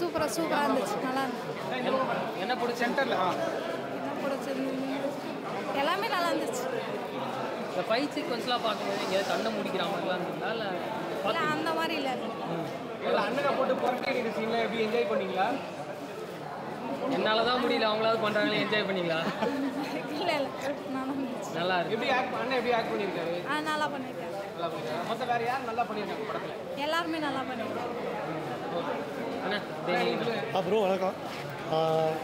சூப்பராக சூப்பராக இருந்துச்சு நல்லா இருந்துச்சு என்ன பிடிச்ச சென்டரில் என்ன பிடிச்சிருந்தது எல்லாமே நல்லா இருந்துச்சு இந்த ஃபைட் சீக்வன்ஸ்லாம் பார்க்கும்போது எங்கேயாவது கண்ணை முடிக்கிற மாதிரிலாம் இருந்ததா இல்லை இல்லை அந்த மாதிரி இல்லை அண்ணனை போட்டு புரட்டி சீன்ல எப்படி என்ஜாய் பண்ணீங்களா என்னால் தான் முடியல அவங்களாவது பண்ணுறாங்களே என்ஜாய் பண்ணீங்களா இல்லை இல்லை நல்லா இருந்துச்சு நல்லா இருக்கு எப்படி ஆக்ட் அண்ணன் எப்படி ஆக்ட் பண்ணியிருக்காரு ஆ நல்லா பண்ணியிருக்கேன் நல்லா பண்ணிருக்காரு மொத்தம் வேற யார் நல்லா பண்ணியிருக்காங்க படத்துல எல்லாருமே நல்லா பண்ணியிருக்கேன் அண்ணா டெய்லி அப்புறம் வணக்கம் ஆ,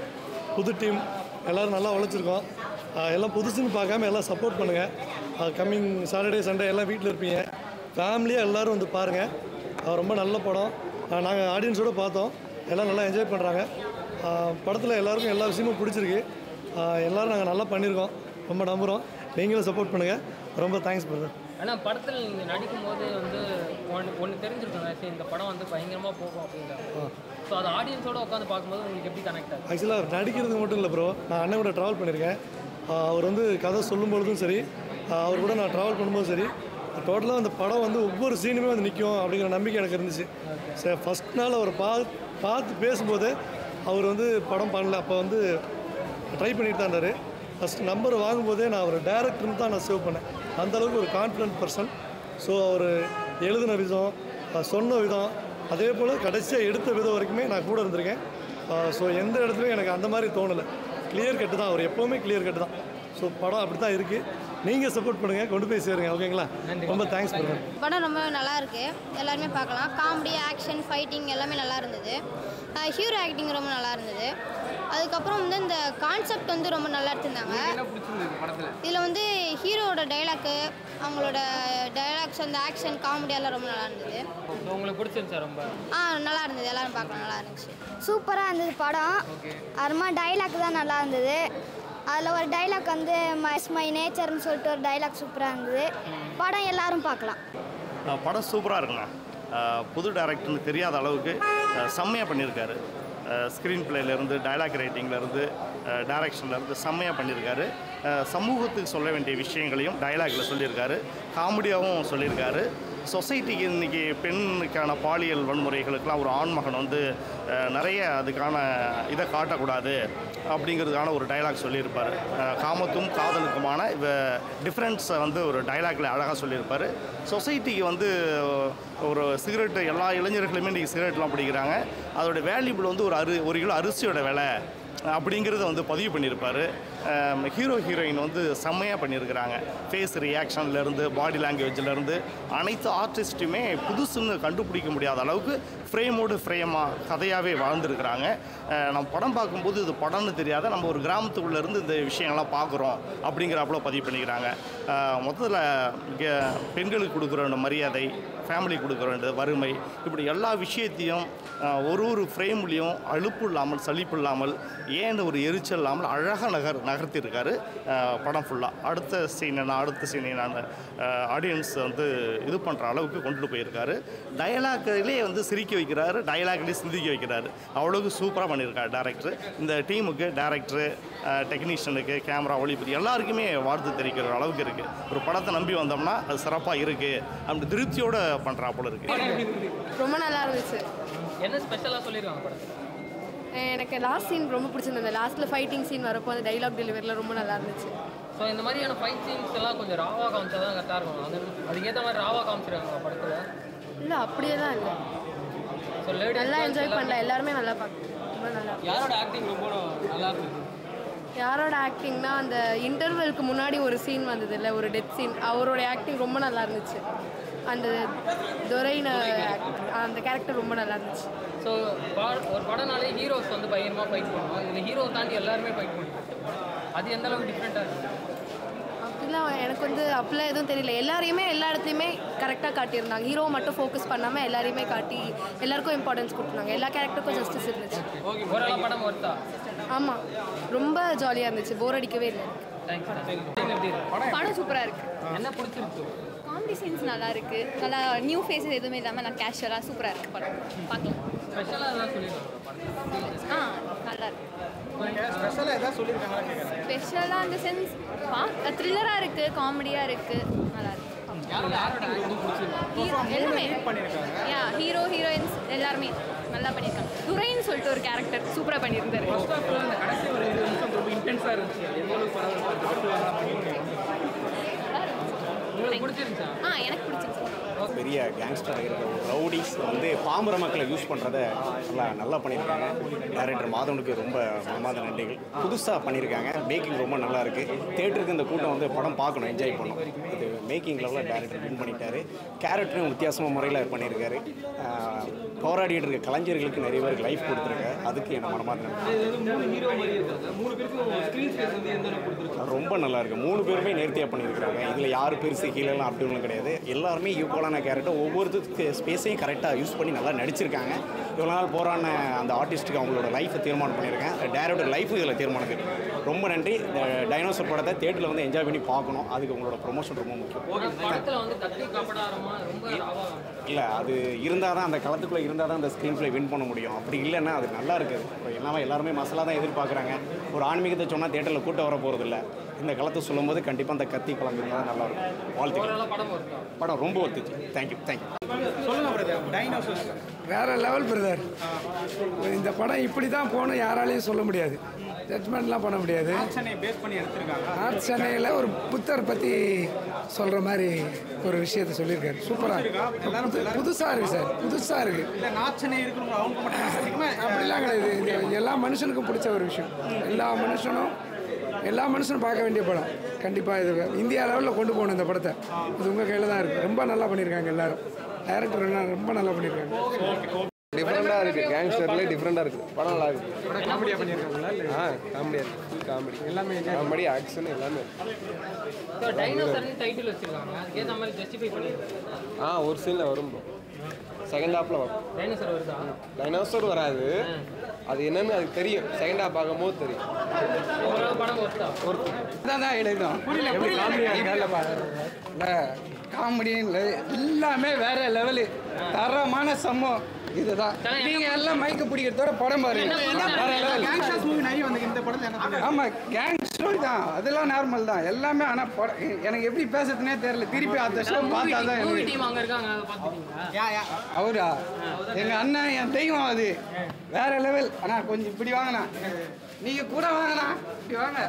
புது டீம் எல்லோரும் நல்லா உழைச்சிருக்கோம் ஆ, எல்லாம் புதுசுன்னு பார்க்காம எல்லாம் சப்போர்ட் பண்ணுங்கள் கம்மிங் சாட்டர்டே சண்டே எல்லாம் வீட்டில் இருப்பீங்க ஃபேமிலியாக எல்லோரும் வந்து பாருங்கள் ரொம்ப நல்ல படம் நாங்கள் ஆடியன்ஸோடு பார்த்தோம் எல்லாம் நல்லா என்ஜாய் பண்ணுறாங்க படத்தில் எல்லாருக்கும் எல்லா விஷயமும் பிடிச்சிருக்கு ஆ, எல்லாரும் நாங்கள் நல்லா பண்ணியிருக்கோம் ரொம்ப நம்புகிறோம் நீங்களும் சப்போர்ட் பண்ணுங்கள் ரொம்ப தேங்க்ஸ் பிரதர் ஆனால் படத்தில் நீங்கள் நடிக்கும்போது வந்து ஒன்று ஒன்று தெரிஞ்சிருக்கோங்க சரி இந்த படம் வந்து பயங்கரமாக போகும் அப்படின்றாங்க ஸோ அது ஆடியன்ஸோட உட்காந்து பார்க்கும்போது உங்களுக்கு எப்படி கனெக்ட் ஆகுது ஆக்சுவலாக நடிக்கிறது மட்டும் இல்லை ப்ரோ நான் அண்ணன் கூட ட்ராவல் பண்ணியிருக்கேன் ஆஹ் அவர் வந்து கதை சொல்லும் பொழுதும் சரி ஆஹ் அவர் கூட நான் ட்ராவல் பண்ணும்போதும் சரி டோட்டலாக அந்த படம் வந்து ஒவ்வொரு சீனுமே வந்து நிற்கும் அப்படிங்கிற நம்பிக்கை எனக்கு இருந்துச்சு சரி ஃபஸ்ட் நாள் அவர் பா பார்த்து பேசும்போது அவர் வந்து படம் பண்ணல அப்போ வந்து ட்ரை பண்ணிட்டு தான் இருந்தார் ஃபஸ்ட் நம்பர் வாங்கும்போதே நான் அவர் டேரக்டர்னு தான் நான் சேவ் பண்ணேன் அந்த அளவுக்கு ஒரு கான்ஃபிடென்ட் பர்சன் ஸோ அவர் எழுதின விதம் அஹ் சொன்ன விதம் அதே போல் கடைசியாக எடுத்த விதம் வரைக்குமே நான் கூட இருந்திருக்கேன் ஸோ எந்த இடத்துலையும் எனக்கு அந்த மாதிரி தோணலை கிளியர் கட்டு தான் அவர் எப்போவுமே கிளியர் கட்டு தான் ஸோ படம் அப்படி தான் இருக்குது நீங்கள் சப்போர்ட் பண்ணுங்கள் கொண்டு போய் சேருங்க ஓகேங்களா ரொம்ப தேங்க்ஸ் பண்ணுறேன் படம் ரொம்ப நல்லா இருக்கு எல்லாருமே பார்க்கலாம் காமெடி ஆக்ஷன் ஃபைட்டிங் எல்லாமே நல்லா இருந்தது ஹீரோ ஆக்டிங் ரொம்ப நல்லா இருந்தது அதுக்கப்புறம் வந்து இந்த கான்செப்ட் வந்து ரொம்ப நல்லா எடுத்திருந்தாங்க என்ன பிடிச்சிருந்தது படத்துல இதில் வந்து ஹீரோவோட டைலாக்கு அவங்களோட டைலாக்ஸ் அந்த ஆக்ஷன் காமெடி எல்லாம் ரொம்ப நல்லா இருந்தது ஸோ உங்களுக்கு பிடிச்சிருந்துச்சா ரொம்ப ஆ நல்லா இருந்தது எல்லாரும் பார்க்கலாம் நல்லா இருந்துச்சு சூப்பராக இருந்தது படம் அப்புறமா டைலாக் தான் நல்லா இருந்தது அதில் ஒரு டைலாக் வந்து மஸ் மை நேச்சர்னு சொல்லிட்டு ஒரு டைலாக் சூப்பராக இருந்தது படம் எல்லாரும் பார்க்கலாம் அஹ் படம் சூப்பராக இருக்குண்ணா அஹ் புது டைரக்டர்னு தெரியாத அளவுக்கு அஹ் செம்மையாக பண்ணியிருக்காரு ஸ்க்ரீன் பிளேலேருந்து டைலாக் ரைட்டிங்லேருந்து டைரக்ஷன்லேருந்து செம்மையாக பண்ணியிருக்காரு அஹ் சமூகத்துக்கு சொல்ல வேண்டிய விஷயங்களையும் டைலாகில் சொல்லியிருக்காரு காமெடியாகவும் சொல்லியிருக்காரு சொசைட்டிக்கு இன்றைக்கி பெண்ணுக்கான பாலியல் வன்முறைகளுக்கெல்லாம் ஒரு ஆண்மகன் வந்து அஹ், நிறைய அதுக்கான இதை காட்டக்கூடாது அப்படிங்கிறதுக்கான ஒரு டைலாக் சொல்லியிருப்பார் அஹ், காமத்தும் காதலுக்குமான இவ டிஃப்ரென்ஸை வந்து ஒரு டைலாக்ல அழகாக சொல்லியிருப்பார் சொசைட்டிக்கு வந்து ஒரு சிகரெட்டு எல்லா இளைஞர்களுமே இன்றைக்கி சிகரெட்லாம் பிடிக்கிறாங்க அதோட வேல்யூபிள் வந்து ஒரு அரு ஒரு கிலோ அரிசியோட விலை அப்படிங்கிறத வந்து பதிவு பண்ணியிருப்பார் ஹீரோ ஹீரோயின் வந்து செம்மையாக பண்ணியிருக்கிறாங்க ஃபேஸ் ரியாக்ஷன்லேருந்து பாடி லாங்குவேஜ்லேருந்து அனைத்து ஆர்டிஸ்ட்டுமே புதுசுன்னு கண்டுபிடிக்க முடியாத அளவுக்கு ஃப்ரேமோடு ஃப்ரேமாக கதையாகவே வாழ்ந்துருக்கிறாங்க அஹ் நம்ம படம் பார்க்கும்போது இது படம்னு தெரியாத நம்ம ஒரு கிராமத்துக்குள்ளே இருந்து இந்த விஷயங்கள்லாம் பார்க்குறோம் அப்படிங்கிறாப்புல பதிவு பண்ணிக்கிறாங்க மொத்தத்தில் இங்கே பெண்களுக்கு கொடுக்குற அந்த மரியாதை ஃபேமிலி கொடுக்குற வேண்டிய வறுமை இப்படி எல்லா விஷயத்தையும் அஹ், ஒரு ஒரு ஃப்ரேம்லேயும் அலுப்பு இல்லாமல் சலிப்பு இல்லாமல் ஏன் ஒரு எரிச்சல் இல்லாமல் அழகாக நகர் நகர்த்தியிருக்காரு அஹ், படம் ஃபுல்லாக அடுத்த சீனை நான் அடுத்த சீனை நான் ஆடியன்ஸ் வந்து இது பண்ணுற அளவுக்கு கொண்டுட்டு போயிருக்காரு டயலாக்லேயே வந்து சிரிக்க வைக்கிறாரு டயலாக்லேயே சிந்திக்க வைக்கிறாரு அவ்வளோக்கு சூப்பராக பண்ணியிருக்காரு டேரக்டர் இந்த டீமுக்கு டேரக்டரு டெக்னீஷியனுக்கு கேமரா ஒளிபதி எல்லாருக்குமே வாழ்த்து தெரிவிக்கிற அளவுக்கு இருக்குது ஒரு படத்தை நம்பி வந்தோம்னா அது சிறப்பாக இருக்குது அப்படி திருப்தியோடு பண்ணுறாப்புல இருக்குது ரொம்ப நல்லா இருந்துச்சு என்ன ஸ்பெஷலாக சொல்லியிருக்காங்க படத்தில் எனக்கு லாஸ்ட் சீன் ரொம்ப பிடிச்சிருந்தது லாஸ்ட்டில் ஃபைட்டிங் சீன் வரப்போ அந்த டைலாக் டெலிவரியில் ரொம்ப நல்லா இருந்துச்சு ஸோ இந்த மாதிரியான ஃபைட் சீன்ஸ் எல்லாம் கொஞ்சம் ராவா காமிச்சா தான் கரெக்டாக இருக்கும் அது அதுக்கேற்ற மாதிரி ராவா காமிச்சிருக்காங்க படத்தில் இல்லை அப்படியெல்லாம் இல்லை ஸோ லேடி நல்லா என்ஜாய் பண்ணல எல்லாருமே நல்லா பார்க்க ரொம்ப நல்லா யாரோட ஆக்டிங் ரொம்ப நல்லா இருந்தது யாரோட ஆக்டிங்னா அந்த இன்டர்வெலுக்கு முன்னாடி ஒரு சீன் வந்தது இல்லை ஒரு டெத் சீன் அவரோட ஆக்டிங் ரொம்ப நல்லா இருந்துச்சு அந்த துரைன அந்த கேரக்டர் ரொம்ப நல்லா இருந்துச்சு ஸோ ஒரு படம்னாலே ஹீரோஸ் வந்து பயங்கரமாக ஃபைட் பண்ணுவாங்க இதில் ஹீரோ தாண்டி எல்லாருமே ஃபைட் பண்ணுவாங்க அது எந்த அளவுக்கு டிஃப்ரெண்ட்டாக இருக்குது அப்படிலாம் எனக்கு வந்து அப்படிலாம் எதுவும் தெரியல எல்லாரையுமே எல்லா இடத்துலையுமே கரெக்டாக காட்டியிருந்தாங்க ஹீரோ மட்டும் ஃபோக்கஸ் பண்ணாமல் எல்லாரையுமே காட்டி எல்லாருக்கும் இம்பார்ட்டன்ஸ் கொடுத்துருந்தாங்க எல்லா கேரக்டருக்கும் ஜஸ்டிஸ் இருந்துச்சு ஓரளவு படம் ஒர்த்தா ஆமாம் ரொம்ப ஜாலியாக இருந்துச்சு போர் அடிக்கவே இல்லை தேங்க்ஸ் எப்படி இருக்கு படம் சூப்பராக இருக்குது என்ன பிடிச்சிருக்கு காமெடி சீன்ஸ் நல்லா இருக்கு நல்லா நியூ ஃபேஸஸ் எதுவுமே இல்லாமல் நான் கேஷுவலாக சூப்பராக இருக்கு படம் பார்க்கலாம் ஸ்பெஷலாக எதாவது சொல்லியிருக்காங்க படத்தில் ஆ நல்லா இருக்கு ஸ்பெஷலாக ஏதாவது சொல்லியிருக்காங்களா கேட்குறேன் ஸ்பெஷலாக அந்த சென்ஸ் பார்க்க த்ரில்லராக இருக்குது காமெடியாக இருக்குது நல்லா இருக்கு யாரோட ஆக்டிங் ரொம்ப பிடிச்சிருக்கு எல்லாமே பண்ணியிருக்காங்க யா ஹீரோ ஹீரோயின்ஸ் எல்லாருமே நல்லா பண்ணியிருக்காங்க துரைன்னு சொல்லிட்டு ஒரு கேரக்டர் சூப்பராக பண்ணியிருந்தாரு ஃபர்ஸ்ட் ஆஃப்ல அந்த கடைசி ஒரு இருபது நிமிஷம் ரொம்ப இன்டென்ஸாக இருந்துச்சு அது எந்த அளவுக்கு பரவாயில்ல உங்களுக்கு பிடிச்சிருந்துச்சா ஆ எனக்கு பிடிச்சிருச்சு பெரிய கேங்ஸ்டர் இருக்கிற ஒரு ரவுடிஸ் வந்து பாமர மக்களை யூஸ் பண்ணுறத நல்லா நல்லா பண்ணியிருக்காங்க டைரக்டர் மாதவனுக்கு ரொம்ப மனமாத நன்றிகள் புதுசாக பண்ணியிருக்காங்க மேக்கிங் ரொம்ப நல்லா இருக்குது தேட்டருக்கு இந்த கூட்டம் வந்து படம் பார்க்கணும் என்ஜாய் பண்ணணும் இது மேக்கிங் லெவலில் டேரக்டர் வின் பண்ணிட்டாரு கேரக்டரும் வித்தியாசமான முறையில் பண்ணியிருக்காரு ஆஹ் போராடிட்டு இருக்க கலைஞர்களுக்கு நிறைய பேருக்கு லைஃப் கொடுத்துருக்காரு அதுக்கு என்ன மனமாத நன்றி இது வந்து மூணு ஹீரோ மாதிரி இருக்காங்க மூணு பேருக்கும் ஸ்க்ரீன் ஸ்பேஸ் வந்து எந்த அளவுக்கு கொடுத்துருக்காங்க ரொம்ப நல்லா இருக்கு மூணு பேருமே நேர்த்தியாக பண்ணியிருக்காங்க இதில் யார் பெருசு கீழெல்லாம் அப்படி ஒன்றும் கிடையாது எல்லாருமே ஈக்குவலான கேரக்டர் ஒவ்வொருத்தருக்கு ஸ்பேஸையும் கரெக்டாக யூஸ் பண்ணி நல்லா நடிச்சிருக்காங்க இவ்வளோ நாள் போராடின அந்த ஆர்டிஸ்ட்டுக்கு அவங்களோட லைஃப்பை தீர்மானம் பண்ணியிருக்கேன் டேரக்டர் லைஃபும் இதில் தீர்மானம் இருக்கு. ரொம்ப நன்றி இந்த டைனோசர் படத்தை தேட்டரில் வந்து என்ஜாய் பண்ணி பார்க்கணும் அதுக்கு உங்களோட ப்ரொமோஷன் ரொம்ப முக்கியம் படத்தில் வந்து கத்தி காப்படாரமா ரொம்ப ராவா இல்லை அது இருந்தால் தான் அந்த களத்துக்குள்ளே இருந்தால் தான் அந்த ஸ்க்ரீன் ப்ளே வின் பண்ண முடியும் அப்படி இல்லைன்னா அது நல்லா இருக்குது இப்போ எல்லாமே எல்லாருமே மசாலா தான் எதிர்பார்க்குறாங்க ஒரு ஆன்மீகத்தை சொன்னால் தேட்டரில் கூட்டம் வர போகிறது இல்லை இந்த களத்தை சொல்லும்போது கண்டிப்பாக அந்த கத்தி கலந்துருந்தா தான் நல்லா இருக்கும் வாழ்த்துக்கள் ஓரளவு படம் இருக்கா படம் ரொம்ப ஒத்துச்சு தேங்க்யூ தேங்க்யூ சொல்லுங்க பிரதர் டைனோசர்ஸ் வேற லெவல் பிரதர் இந்த படம் இப்படி தான் போகணும் யாராலையும் சொல்ல முடியாது ஜட்மெண்ட்லாம் பண்ண முடியாது ஆக்ஷனை பேஸ் பண்ணி எடுத்திருக்காங்க நார்த் சென்னையில் ஒரு புத்தர் பற்றி சொல்கிற மாதிரி ஒரு விஷயத்தை சொல்லியிருக்காரு சூப்பராக புதுசாக இருக்குது சார் புதுசாக இருக்குது இல்லை நாச்சனை இருக்கிறவங்க அவங்க மட்டும் பிடிக்குமா அப்படிலாம் கிடையாது இது எல்லா மனுஷனுக்கும் பிடிச்ச ஒரு விஷயம் எல்லா மனுஷனும் எல்லா மனுஷனும் பார்க்க வேண்டிய படம் கண்டிப்பாக இது இந்தியா லெவலில் கொண்டு போகணும் இந்த படத்தை இது உங்கள் கையில் தான் இருக்குது ரொம்ப நல்லா பண்ணியிருக்காங்க எல்லாரும் டைரக்டர் எல்லாம் ரொம்ப நல்லா பண்ணியிருக்காங்க டிஃப்ரெண்டாக இருக்குது கேங்ஸ்டர்லேயே டிஃப்ரெண்டாக இருக்குது படம் நல்லா இருக்குது காமெடியாக பண்ணியிருக்காங்களா இல்லை ஆ காமெடியாக இருக்குது காமெடி எல்லாமே காமெடி ஆக்ஷன் எல்லாமே ஸோ டைனோசர்னு டைட்டில் வச்சிருக்காங்க அதுக்கேற்ற மாதிரி ஜஸ்டிஃபை பண்ணியிருக்காங்க ஆ ஒரு சீனில் வரும் ப்ரோ செகண்ட் ஹாஃபில் வரும் டைனோசர் வருதா டைனோசர் வராது அது என்னன்னு அதுக்கு தெரியும் செகண்ட் ஹாஃப் பார்க்கும்போது தெரியும் ஓரளவு படம் ஒருத்தா தான் தான் எழுதும் எப்படி காமெடியாக இருக்கா காமெடி எல்லாமே வேற லெவலு தரமான சம்பவம் இதுதான் நீங்க எல்லாம் மைக்க பிடிக்கிறதோட படம் பாருங்க வேற லெவல் கேங்ஸ்டர்ஸ் மூவி நிறைய வந்து இந்த படத்தில் என்ன பண்ணுறாங்க ஆமா கேங் ஸ்டோரி தான் அதெல்லாம் நார்மல் தான் எல்லாமே ஆனா படம் எனக்கு எப்படி பேசுறதுனே தெரியல திருப்பி அந்த ஷோ பார்த்தா தான் மூவி எனக்கு டீம் அங்கே இருக்காங்க அதை பார்த்துட்டீங்களா யா யா அவரா எங்க அண்ணன் என் தெய்வம் அது வேற லெவல் ஆனா கொஞ்சம் இப்படி வாங்கண்ணா நீங்க கூட வாங்கண்ணா இப்படி வாங்க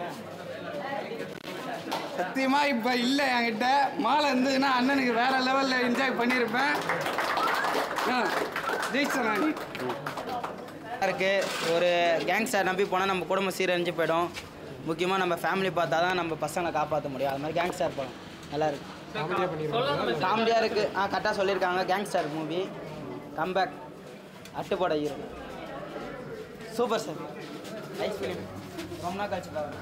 சத்தியமா இப்ப இல்ல என்கிட்ட மாலை இருந்ததுன்னா அண்ணனுக்கு வேற லெவல்ல என்ஜாய் பண்ணியிருப்பேன் ஆ, ஜெயிச்சேன் நான் இருக்கு ஒரு கேங்ஸ்டர் நம்பி போனால் நம்ம குடும்பம் சீரழிஞ்சு போயிடும் முக்கியமாக நம்ம ஃபேமிலி பார்த்தா தான் நம்ம பசங்களை காப்பாற்ற முடியும் அது மாதிரி கேங்ஸ்டர் படம் நல்லா இருக்கு காமெடியாக இருக்கு ஆ கரெக்டாக சொல்லியிருக்காங்க கேங்ஸ்டர் மூவி கம்பேக் அட்டுப்பட hero super sir nice film ரொம்ப நாள் கழிச்சு பாருங்க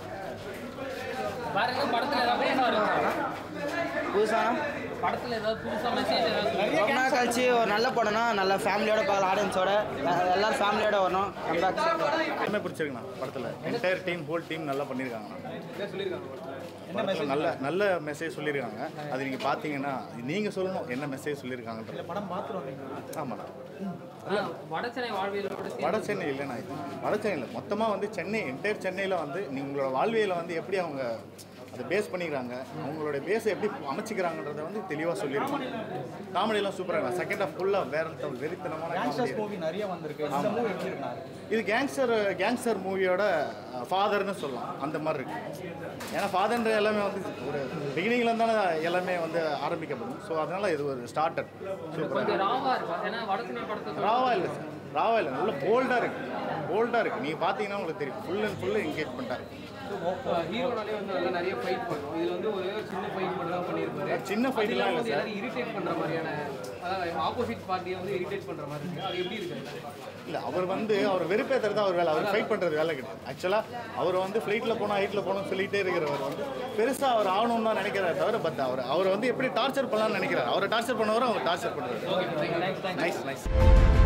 வேற எங்க படத்தில் ஏதாவது புதுசாக இருக்கா புதுசானா படத்தில் ஏதாவது புதுசாக மெசேஜ் ஏதாவது ரொம்ப நாள் கழிச்சு ஒரு நல்ல படம்னா நல்ல ஃபேமிலியோட பார்க்கலாம் ஆடியன்ஸோட எல்லாரும் ஃபேமிலியோட வரணும் கம்பேக் எல்லாமே பிடிச்சிருக்குண்ணா படத்தில் என்டையர் டீம் ஹோல் டீம் நல்லா பண்ணியிருக்காங்கண்ணா படத்துல நல்ல நல்ல மெசேஜ் சொல்லியிருக்காங்க அது நீங்கள் பார்த்தீங்கன்னா நீங்கள் சொல்லணும் என்ன மெசேஜ் சொல்லியிருக்காங்கன்றது படம் பார்த்துருவாங்க ஆமாண்ணா வட சென்னை வாழ்வியலோட சேர்ந்து வட சென்னை இல்லைண்ணா இது வட சென்னையில் மொத்தமாக வந்து சென்னை என்டையர் சென்னையில் வந்து நீங்களோட வாழ்வியலை வந்து எப்படி அவங்க அதை பேஸ் பண்ணிக்கிறாங்க அவங்களோட பேஸை எப்படி அமைச்சிக்கிறாங்கன்றத வந்து தெளிவாக சொல்லியிருக்காங்க காமெடியெல்லாம் சூப்பராக செகண்ட் ஆஃப் ஃபுல்லாக வேற level, வெறித்தனமான கேங்ஸ்டர்ஸ் comedy. மூவி நிறைய வந்திருக்கு இந்த மூவி எப்படி இருக்குண்ணா இது கேங்ஸ்டர் கேங்ஸ்டர் மூவியோட ஃபாதர்னு சொல்லலாம் அந்த மாதிரி இருக்கு ஏன்னா ஃபாதர்ன்ற எல்லாமே வந்து ஒரு பிகினிங்ல இருந்தானே எல்லாமே வந்து ஆரம்பிக்கப்படும் ஸோ அதனால இது ஒரு ஸ்டார்டர் கொஞ்சம் சூப்பராக ராவா இருக்கா ஏன்னா வட சென்னை படத்தை ராவா இல்லை சார் ராவா இல்லை நல்ல போல்டாக இருக்கு போல்டாக இருக்கு நீங்கள் பார்த்தீங்கன்னா உங்களுக்கு தெரியும் ஃபுல் அண்ட் ஃபுல்லு என்கேஜ் பண்ணிட்டாரு ஹீரோனாலே வந்து நல்லா நிறைய ஃபைட் பண்ணும் இதுல வந்து ஒரே ஒரு சின்ன ஃபைட் மட்டும் தான் பண்ணியிருப்பாரு சின்ன fight எல்லாம் இல்ல சார். இரிட்டேட் பண்ற மாதிரியான அதாவது ஆப்போசிட் பார்ட்டியை வந்து இரிட்டேட் பண்ற மாதிரி இருக்கு அது எப்படி இருக்கு இல்லை அவர் வந்து அவர் வெறுப்பேற்றுறது அவர் வேலை அவர் ஃபைட் பண்ணுறது வேலை கிடையாது ஆக்சுவலாக அவர் வந்து ஃப்ளைட்டில் போனால் ஹைட்டில் போகணும்னு சொல்லிட்டே இருக்கிறவர் வந்து பெருசாக அவர் ஆகணும்னு தான் நினைக்கிறார் தவிர பட் அவர் அவர் வந்து எப்படி டார்ச்சர் பண்ணலாம்னு நினைக்கிறார் அவரை டார்ச்சர் பண்ணவரை அவங்க டார்ச்சர் பண்ணுறாரு நைஸ் நைஸ்